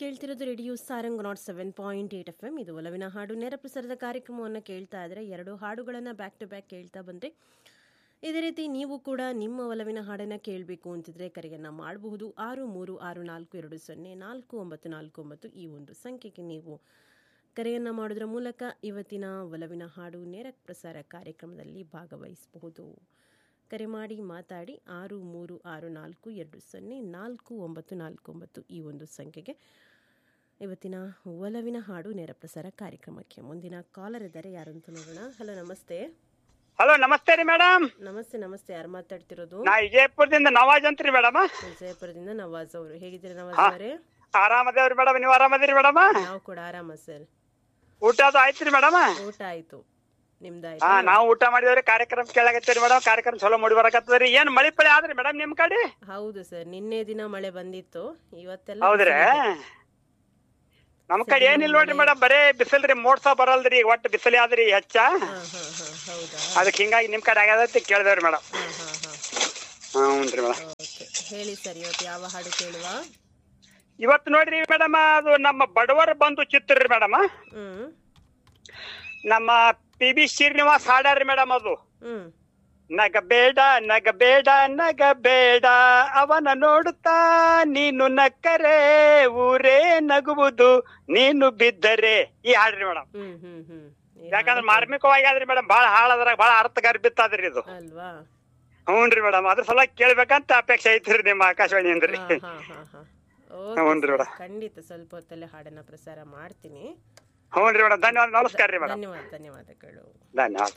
ಕೇಳ್ತಿರೋದು radio Sarang naught seven point eight F M ಇದು ಒಲವಿನ ಹಾಡು ನೇರ ಪ್ರಸಾರದ ಕಾರ್ಯಕ್ರಮವನ್ನು ಕೇಳ್ತಾ ಇದ್ರೆ ಎರಡು ಹಾಡುಗಳನ್ನು ಬ್ಯಾಕ್ ಟು ಬ್ಯಾಕ್ ಕೇಳ್ತಾ ಬಂದರೆ ಇದೇ ರೀತಿ ನೀವು ಕೂಡ ನಿಮ್ಮ ಒಲವಿನ ಹಾಡನ್ನು ಕೇಳಬೇಕು ಅಂತಿದ್ರೆ ಕರೆಯನ್ನು ಮಾಡಬಹುದು ಆರು ಮೂರು ಆರು ನಾಲ್ಕು ಎರಡು ಸೊನ್ನೆ ನಾಲ್ಕು ಒಂಬತ್ತು ನಾಲ್ಕು ಒಂಬತ್ತು ಈ ಒಂದು ಸಂಖ್ಯೆಗೆ ನೀವು ಕರೆಯನ್ನು ಮಾಡೋದ್ರ ಮೂಲಕ ಇವತ್ತಿನ ಒಲವಿನ ಹಾಡು ನೇರ ಪ್ರಸಾರ ಕಾರ್ಯಕ್ರಮದಲ್ಲಿ ಭಾಗವಹಿಸಬಹುದು ಕರೆ ಮಾಡಿ ಮಾತಾಡಿ ಆರು ಮೂರು ಆರು ನಾಲ್ಕು ಎರಡು ಸೊನ್ನೆ ನಾಲ್ಕು ಒಂಬತ್ತು ನಾಲ್ಕು ಒಂಬತ್ತು ಈ ಒಂದು ಸಂಖ್ಯೆಗೆ ಇವತ್ತಿನ ಒಲವಿನ ಹಾಡು ನೇರ ಪ್ರಸಾರ ಕಾರ್ಯಕ್ರಮಕ್ಕೆ ಮುಂದಿನ ಕಾಲರ್ ಇದ್ದಾರೆ ಯಾರು ಅಂತ ನೋಡೋಣ ಹಲೋ ನಮಸ್ತೆ ಹಲೋ ನಮಸ್ತೆ ರೀ ಮೇಡಮ್ ನಮಸ್ತೆ ನಮಸ್ತೆ ಯಾರು ಮಾತಾಡ್ತಿರೋದು ನಾ ವಿಜಯಪುರದಿಂದ ನವಾಜ್ ಅಂತ್ರಿ ಮೇಡಮ್ ವಿಜಯಪುರದಿಂದ ನವಾಜ್ ಅವರು ಹೇಗಿದ್ದೀರಿ ನವಾಜ್ ಹಾ. ಅವರೇ ಆರಾಮದೇವ್ರಿ ಮೇಡಮ್ ನೀವು ಆರಾಮದಿರಿ ಮೇಡಮ್ ನಾವು ಕೂಡ ಆರಾಮ ಸರ್ ಊಟ ಅದು ಆಯ್ತ್ರಿ ಮೇಡಮ್ ಊಟ ಆಯ್ತು ಹಾ ನಿಮ್ದಾಯ್ತಾ ನಾವು ಊಟ ಮಾಡಿದೇವ್ರಿ ಕಾರ್ಯಕ್ರಮ ಕೇಳಾಕತ್ತೀರಿ ಮೇಡಮ್ ಕಾರ್ಯಕ್ರಮ ಚಲೋ ಮೂಡಿ ಬರಕತ್ತದ್ರಿ ಏನ್ ಮಳಿ ಪಳಿ ಆದ್ರಿ ಮೇಡಮ್ ನಿಮ್ ಕಡೆ ಹೌದು ಸರ್ ನಿನ್ನೆ ದಿನ ಮಳೆ ಬಂದಿತ್ತು ಇವತ್ತೆಲ್ಲ ಹೌದ್ರಿ ಬಿಸಿಲಿದೆ. ನಮ್ ಕಡೆ ಏನಿಲ್ಲ ನೋಡ್ರಿ ಮೇಡಮ್ ಬರೇ ಬಿಸಿಲ್ರಿ ಮೋಡ್ಸ ಬರಲ್ರಿ ಒಟ್ಟು ಬಿಸಿಲಿ ಆದ್ರಿ ಹೆಚ್ಚ ಹಾ ಹಾ ಹಾ ಹೌದಾ ಅದಕ್ಕೆ ಹಿಂಗಾಗಿ ನಿಮ್ ಕಡೆ ಆಗ್ಯದತ್ತಿ ಕೇಳಿದೇವ್ರಿ ಮೇಡಮ್ ಹಾ ಹಾ ಹಾ ಹ್ಞೂನ್ರಿ ಮೇಡಮ್ ಓಕೆ ಹೇಳಿ ಸರ್ ಇವತ್ತು ಯಾವ ಹಾಡು ಕೇಳುವ ಇವತ್ತು ನೋಡ್ರಿ ಮೇಡಮ್ ಅದು ನಮ್ಮ ಬಡವರ ಬಂಧು ಚಿತ್ರ ರೀ ಮೇಡಮ್ ಹ್ಮ್ ನಮ್ಮ ಪಿ ಬಿ ಶ್ರೀನಿವಾಸ್ ಹಾಡ್ಯಾರ್ರಿ ಮೇಡಮ್ ಅದು ಹ್ಮ್ ನಗಬೇಡ ನಗಬೇಡ ನಗಬೇಡ ಅವನ ನೋಡುತ್ತಾ ನೀನು ನಕ್ಕರೆ ಊರೇ ನಗುವುದು ನೀನು ಬಿದ್ದರೆ ಈ ಹಾಡ್ರಿ ಮೇಡಮ್ ಹ್ಮ್ ಹ್ಮ್ ಹ್ಮ್ ಈ ಯಾಕಂದ್ರೆ ಹಾಡು ಮಾರ್ಮಿಕವಾಗಿ ಆದ್ರಿ ಮೇಡಮ್ ಬಹಳ ಹಾಳದ್ರಾಗ ಬಹಳ ಅರ್ಥಗರ್ಭಿತ್ತಾದ್ರಿ ಇದು ಅಲ್ವಾ ಹ್ಞೂನ್ರಿ ಮೇಡಮ್ ಅದ್ರ ಸಲ ಕೇಳ್ಬೇಕಂತ ಅಪೇಕ್ಷೆ ಐತ್ರಿ ನಿಮ್ಮ ಆಕಾಶವಾಣಿಯಿಂದ್ರಿ ಹಾ ಹಾ ಹಾ ಹಾ ಓಕೆ ಹ್ಞೂನ್ರಿ ಸರ್, ಮೇಡಮ್ ಖಂಡಿತ ಸ್ವಲ್ಪ ಹೊತ್ತಲ್ಲೇ ಹಾಡನ್ನ ಪ್ರಸಾರ ಮಾಡ್ತೀನಿ ಹ್ಞೂನ್ರಿ ಮೇಡಮ್ ಧನ್ಯವಾದ ನಮಸ್ಕಾರ ರೀ ಮೇಡಮ್ ಧನ್ಯವಾದ ಧನ್ಯವಾದಗಳು ಧನ್ಯವಾದ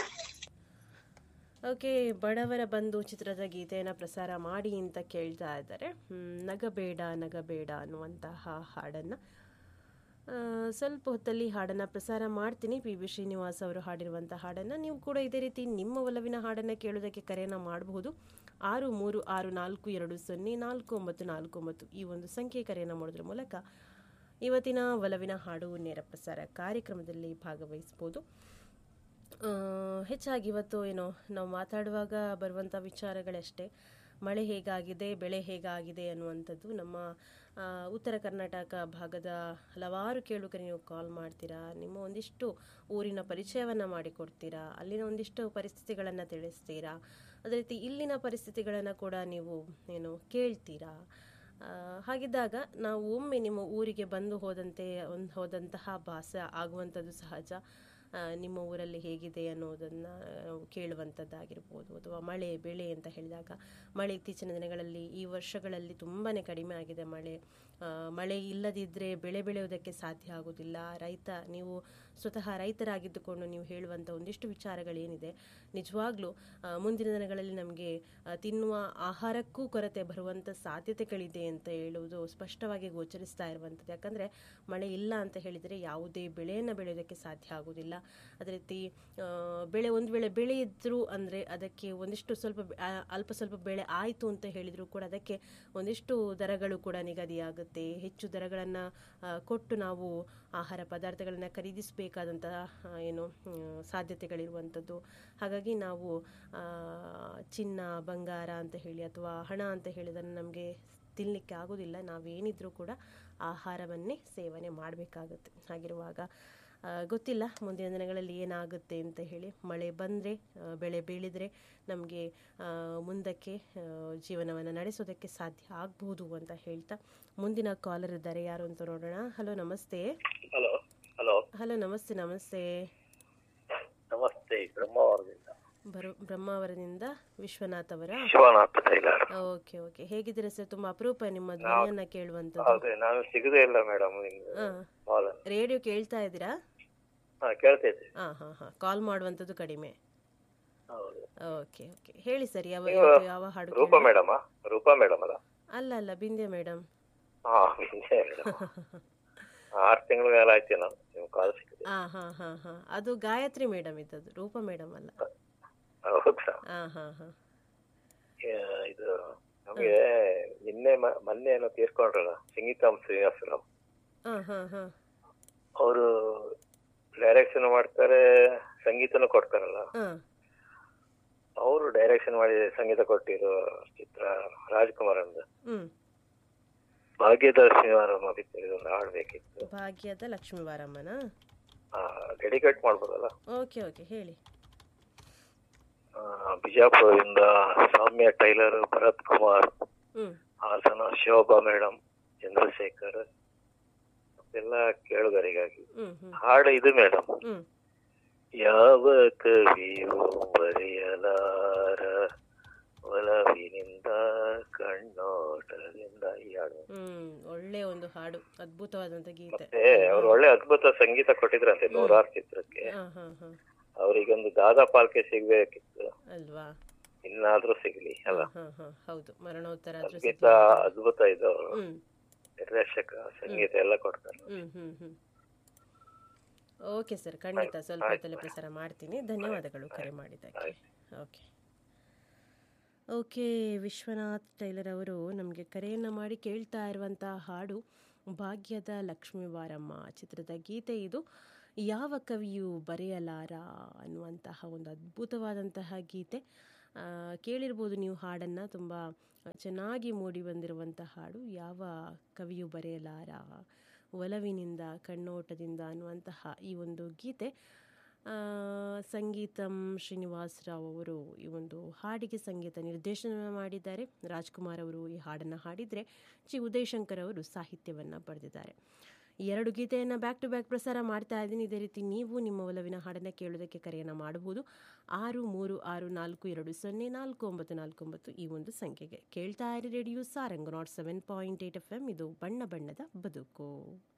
ಓಕೆ ಬಡವರ ಬಂಧು ಚಿತ್ರದ ಗೀತೆಯನ್ನು ಪ್ರಸಾರ ಮಾಡಿ ಅಂತ ಕೇಳ್ತಾ ಇದ್ದಾರೆ ಹ್ಮ್, ನಗಬೇಡ ನಗಬೇಡ ಅನ್ನುವಂತಹ ಹಾಡನ್ನು ಆ, ಸ್ವಲ್ಪ ಹೊತ್ತಲ್ಲಿ ಹಾಡನ್ನು ಪ್ರಸಾರ ಮಾಡ್ತೀನಿ ಪಿ ಬಿ ಶ್ರೀನಿವಾಸ್ ಅವರು ಹಾಡಿರುವಂಥ ಹಾಡನ್ನು ನೀವು ಕೂಡ ಇದೇ ರೀತಿ ನಿಮ್ಮ ಒಲವಿನ ಹಾಡನ್ನು ಕೇಳೋದಕ್ಕೆ ಕರೆಯನ್ನು ಮಾಡಬಹುದು ಆರು ಮೂರು ಆರು ನಾಲ್ಕು ಎರಡು ಸೊನ್ನೆ ನಾಲ್ಕು ಒಂಬತ್ತು ನಾಲ್ಕು ಒಂಬತ್ತು ಈ ಒಂದು ಸಂಖ್ಯೆ ಕರೆಯನ್ನು ಮಾಡೋದ್ರ ಮೂಲಕ ಇವತ್ತಿನ ಒಲವಿನ ಹಾಡು ನೇರ ಪ್ರಸಾರ ಕಾರ್ಯಕ್ರಮದಲ್ಲಿ ಭಾಗವಹಿಸ್ಬೋದು ಆ, ಹೆಚ್ಚಾಗಿ ಇವತ್ತು ಏನೋ ನಾವು ಮಾತಾಡುವಾಗ ಬರುವಂಥ ವಿಚಾರಗಳಷ್ಟೇ ಮಳೆ ಹೇಗಾಗಿದೆ ಬೆಳೆ ಹೇಗಾಗಿದೆ ಅನ್ನುವಂಥದ್ದು ನಮ್ಮ ಆ, ಉತ್ತರ ಕರ್ನಾಟಕ ಭಾಗದ ಹಲವಾರು ಕೇಳುಗರು ನೀವು ಕಾಲ್ ಮಾಡ್ತೀರಾ ನಿಮ್ಮ ಒಂದಿಷ್ಟು ಊರಿನ ಪರಿಚಯವನ್ನು ಮಾಡಿಕೊಡ್ತೀರಾ ಅಲ್ಲಿನ ಒಂದಿಷ್ಟು ಪರಿಸ್ಥಿತಿಗಳನ್ನು ತಿಳಿಸ್ತೀರಾ ಅದೇ ರೀತಿ ಇಲ್ಲಿನ ಪರಿಸ್ಥಿತಿಗಳನ್ನು ಕೂಡ ನೀವು ಏನು ಕೇಳ್ತೀರಾ ಆ, ಹಾಗಿದ್ದಾಗ ನಾವು ಒಮ್ಮೆ ನಿಮ್ಮ ಊರಿಗೆ ಬಂದು ಹೋದಂತೆ ಒಂದು ಹೋದಂತಹ ಭಾಸ ಆಗುವಂಥದ್ದು ಸಹಜ ಆ, ನಿಮ್ಮ ಊರಲ್ಲಿ ಹೇಗಿದೆ ಅನ್ನೋದನ್ನು ಕೇಳುವಂಥದ್ದಾಗಿರ್ಬೋದು ಅಥವಾ ಮಳೆ ಬೆಳೆ ಅಂತ ಹೇಳಿದಾಗ ಮಳೆ ಇತ್ತೀಚಿನ ದಿನಗಳಲ್ಲಿ ಈ ವರ್ಷಗಳಲ್ಲಿ ತುಂಬಾ ಕಡಿಮೆ ಆಗಿದೆ ಮಳೆ ಆ, ಮಳೆ ಇಲ್ಲದಿದ್ದರೆ ಬೆಳೆ ಬೆಳೆಯೋದಕ್ಕೆ ಸಾಧ್ಯ ಆಗೋದಿಲ್ಲ ರೈತ ನೀವು ಸ್ವತಃ ರೈತರಾಗಿದ್ದುಕೊಂಡು ನೀವು ಹೇಳುವಂಥ ಒಂದಿಷ್ಟು ವಿಚಾರಗಳೇನಿದೆ ನಿಜವಾಗ್ಲೂ ಆ, ಮುಂದಿನ ದಿನಗಳಲ್ಲಿ ನಮಗೆ ಆ, ತಿನ್ನುವ ಆಹಾರಕ್ಕೂ ಕೊರತೆ ಬರುವಂಥ ಸಾಧ್ಯತೆಗಳಿದೆ ಅಂತ ಹೇಳುವುದು ಸ್ಪಷ್ಟವಾಗಿ ಗೋಚರಿಸ್ತಾ ಇರುವಂಥದ್ದು ಯಾಕಂದರೆ ಮಳೆ ಇಲ್ಲ ಅಂತ ಹೇಳಿದರೆ ಯಾವುದೇ ಬೆಳೆಯನ್ನು ಬೆಳೆಯೋದಕ್ಕೆ ಸಾಧ್ಯ ಆಗೋದಿಲ್ಲ ಅದೇ ರೀತಿ ಆ, ಬೆಳೆ ಒಂದು ವೇಳೆ ಬೆಳೆ ಇದ್ದರೂ ಅಂದರೆ ಅದಕ್ಕೆ ಒಂದಿಷ್ಟು ಸ್ವಲ್ಪ ಬೆ- ಆ, ಅಲ್ಪ ಸ್ವಲ್ಪ ಬೆಳೆ ಆಯಿತು ಅಂತ ಹೇಳಿದರೂ ಕೂಡ ಅದಕ್ಕೆ ಒಂದಿಷ್ಟು ದರಗಳು ಕೂಡ ನಿಗದಿಯಾಗುತ್ತೆ ಹೆಚ್ಚು ದರಗಳನ್ನು ಕೊಟ್ಟು ನಾವು ಆಹಾರ ಪದಾರ್ಥಗಳನ್ನು ಖರೀದಿಸಬೇಕಾದಂತಹ ಆ, ಏನು ಹ್ಮ್, ಸಾಧ್ಯತೆಗಳಿರುವಂಥದ್ದು ಹಾಗಾಗಿ ನಾವು ಆ, ಚಿನ್ನ ಬಂಗಾರ ಅಂತ ಹೇಳಿ ಅಥವಾ ಹಣ ಅಂತ ಹೇಳಿದನ್ನು ನಮಗೆ ತಿನ್ನಲಿಕ್ಕೆ ಆಗೋದಿಲ್ಲ ನಾವೇನಿದ್ರೂ ಕೂಡ ಆಹಾರವನ್ನೇ ಸೇವನೆ ಮಾಡಬೇಕಾಗುತ್ತೆ ಹಾಗಿರುವಾಗ ಆ, ಗೊತ್ತಿಲ್ಲ ಮುಂದಿನ ದಿನಗಳಲ್ಲಿ ಏನಾಗುತ್ತೆ ಅಂತ ಹೇಳಿ ಮಳೆ ಬಂದರೆ ಬೆಳೆ ಬೆಳೆದರೆ ನಮಗೆ ಮುಂದಕ್ಕೆ ಆ, ಜೀವನವನ್ನು ನಡೆಸೋದಕ್ಕೆ ಸಾಧ್ಯ ಆಗ್ಬೋದು ಅಂತ ಹೇಳ್ತಾ ಮುಂದಿನ ಕಾಲರ್ ಇದ್ದಾರೆ ಯಾರು ಅಂತ ನೋಡೋಣ ಹಲೋ ನಮಸ್ತೆ ಹಲೋ ಹಲೋ ಹಲೋ ನಮಸ್ತೆ ನಮಸ್ತೆ ನಮಸ್ತೆ ಬ್ರಹ್ಮಾವರದಿಂದ ಬರು ಬ್ರಹ್ಮಾವರದಿಂದ ವಿಶ್ವನಾಥ್ ಅವರ ವಿಶ್ವನಾಥ ಟೈಲರ್ ಓಕೆ ಓಕೆ ಹೇಗಿದ್ದೀರಾ ಸರ್ ತುಂಬಾ ಅಪರೂಪ ನಿಮ್ಮ ಧ್ವನಿಯನ್ನ ಕೇಳುವಂಥದ್ದು ಹೌದು ನಾನು ಸಿಗದೇ ಇಲ್ಲ ಮೇಡಮ್ ನಿಮ್ಗೆ ಹಾ ಕಾಲ್ ರೇಡಿಯೋ ಕೇಳ್ತಾ ಇದ್ದೀರಾ ಹಾ ಕೇಳ್ತೈತೆ ಹಾ ಹಾ ಹಾ ಕಾಲ್ ಮಾಡುವಂಥದ್ದು ಕಡಿಮೆ ಹೌದು ಓಕೆ ಓಕೆ ಹೇಳಿ ಸರ್ ಯಾವ ಇವತ್ತು ಯಾವ ಹಾಡು ರೂಪಾ ಕೇಳಿ- ಮೇಡಮ್ ರೂಪಾ ಮೇಡಮ್ ಅಲ್ಲ ಅಲ್ಲ ಅಲ್ಲ ಬಿಂದ್ಯ ಮೇಡಮ್ ಹಾ ವಿಜಯ ಮೇಡಮ್ ಆರು ತಿಂಗಳ ಮೇಲೆ ಆಯ್ತು ನಾನು ನೀವು ಕಾಲ್ ಸಿಕ್ಕಿದೆ ಹಾ ಹಾ ಹಾ ಹಾ ಅದು ಗಾಯತ್ರಿ ಮೇಡಮ್ ಇದ್ದದ್ದು ರೂಪ ಮೇಡಮ್ ಅಲ್ಲ ಹೌದಾ ಹಾ ಹಾ ಹಾ ಏ, ಇದು ನಮ್ಗೆ ನಿನ್ನೆ ಮ- ಮೊನ್ನೆ ಏನೋ ತೀರ್ಕೊಂಡ್ರಲ್ಲ ಸಂಗೀತಂ ಶ್ರೀನಿವಾಸರಾವ್ ಹಾ ಹಾ ಹಾ ಅವರು ಡೈರೆಕ್ಷನ್ ಮಾಡ್ತಾರೆ ಸಂಗೀತನೂ ಕೊಡ್ತಾರಲ್ಲ ಹಾ ಅವರು ಡೈರೆಕ್ಷನ್ ಮಾಡಿ ಸಂಗೀತ ಕೊಟ್ಟಿರೋ ಚಿತ್ರ ರಾಜ್ಕುಮಾರ್ ಅಂದ ಹ್ಮ್ ಭಾಗ್ಯದರ್ಶಿ ವಾರಮ್ಮ ಪಿಕ್ಚರ್ ಒಂದು ಹಾಡು ಬೇಕಿತ್ತು ಭಾಗ್ಯದ ಲಕ್ಷ್ಮೀ ವಾರಮ್ಮನ ಡೆಡಿಕೇಟ್ ಮಾಡ್ಬೋದಲ್ಲ ಓಕೆ ಓಕೆ ಹೇಳಿ ಆ, ಬಿಜಾಪುರದಿಂದ ಸೌಮ್ಯ ಟೈಲರ್ ಭರತ್ ಕುಮಾರ್ ಹ್ಞೂ ಹಾಸನ ಶೋಭಾ ಮೇಡಮ್ ಚಂದ್ರಶೇಖರ್ ಎಲ್ಲ ಕೇಳುಗರಿಗಾಗಿ ಹ್ಞೂ ಹ್ಞೂ ಹಾಡು ಇದು ಮೇಡಮ್ ಹ್ಞೂ ಯಾವ ಕವಿಯೂ ಬರೆಯಲಾರ ಒಲವಿನಿಂದ ಕಣ್ಣೋಟದಿಂದ ಈ ಹಾಡು ಹ್ಮ್ ಒಳ್ಳೆ ಒಂದು ಹಾಡು ಅದ್ಭುತವಾದಂತ ಗೀತೆ ಮತ್ತೆ ಅವ್ರು ಒಳ್ಳೆ ಅದ್ಭುತ ಸಂಗೀತ ಕೊಟ್ಟಿದ್ರಂತೆ ನೂರಾರು ಚಿತ್ರಕ್ಕೆ ಹಾ ಹಾ ಹಾ ಅವ್ರಿಗೊಂದು ದಾದಾ ಪಾಲ್ಕೆ ಸಿಗ್ಬೇಕಿತ್ತು ಅಲ್ವಾ ಇನ್ನಾದ್ರೂ ಸಿಗ್ಲಿ ಅಲ್ಲ ಹಾ ಹಾ ಹೌದು ಮರಣೋತ್ತರ ಆದ್ರೂ ಸಂಗೀತ ಸಿಗ್ಲಿ. ಅದ್ಭುತ ಇದು ಹ್ಮ್ ನಿರ್ದೇಶಕ ಸಂಗೀತ ಎಲ್ಲ ಕೊಡ್ತಾರೆ ಹ್ಮ್ ಹ್ಮ್ ಹ್ಮ್ ಓಕೆ ಸರ್ ಖಂಡಿತ ಸ್ವಲ್ಪ ಹೊತ್ತಲ್ಲೇ ಪ್ರಸಾರ ಮಾಡ್ತೀನಿ ಧನ್ಯವಾದಗಳು ಕರೆ ಮಾಡಿದ್ದಕ್ಕೆ ಓಕೆ ಓಕೆ ವಿಶ್ವನಾಥ್ ಟೈಲರ್ ಅವರು ನಮಗೆ ಕರೆಯನ್ನು ಮಾಡಿ ಕೇಳ್ತಾ ಇರುವಂಥ ಹಾಡು ಭಾಗ್ಯದ ಲಕ್ಷ್ಮೀ ವಾರಮ್ಮ ಚಿತ್ರದ ಗೀತೆ ಇದು ಯಾವ ಕವಿಯು ಬರೆಯಲಾರ ಅನ್ನುವಂತಹ ಒಂದು ಅದ್ಭುತವಾದಂತಹ ಗೀತೆ ಆ, ಕೇಳಿರ್ಬೋದು ನೀವು ಹಾಡನ್ನು ತುಂಬ ಚೆನ್ನಾಗಿ ಮೂಡಿ ಬಂದಿರುವಂಥ ಹಾಡು ಯಾವ ಕವಿಯು ಬರೆಯಲಾರ ಒಲವಿನಿಂದ ಕಣ್ಣೋಟದಿಂದ ಅನ್ನುವಂತಹ ಈ ಒಂದು ಗೀತೆ ಆ, ಸಂಗೀತಂ ಶ್ರೀನಿವಾಸ್ ರಾವ್ ಅವರು ಈ ಒಂದು ಹಾಡಿಗೆ ಸಂಗೀತ ನಿರ್ದೇಶನ ಮಾಡಿದ್ದಾರೆ ರಾಜ್ಕುಮಾರ್ ಅವರು ಈ ಹಾಡನ್ನು ಹಾಡಿದರೆ ಜಿ ಉದಯಶಂಕರ್ ಅವರು ಸಾಹಿತ್ಯವನ್ನು ಬರೆದಿದ್ದಾರೆ ಈ ಎರಡು ಗೀತೆಯನ್ನು ಬ್ಯಾಕ್ ಟು ಬ್ಯಾಕ್ ಪ್ರಸಾರ ಮಾಡ್ತಾ ಇದ್ದೀನಿ ಇದೇ ರೀತಿ ನೀವು ನಿಮ್ಮ ಒಲವಿನ ಹಾಡನ್ನು ಕೇಳೋದಕ್ಕೆ ಕರೆಯನ್ನು ಮಾಡಬಹುದು ಆರು ಮೂರು ಆರು ನಾಲ್ಕು ಎರಡು ಸೊನ್ನೆ ನಾಲ್ಕು ಒಂಬತ್ತು ನಾಲ್ಕು ಒಂಬತ್ತು ಈ ಒಂದು ಸಂಖ್ಯೆಗೆ ಕೇಳ್ತಾ ಇರಿ radio Sarang naught seven point eight F M ಇದು ಬಣ್ಣ ಬಣ್ಣದ ಬದುಕು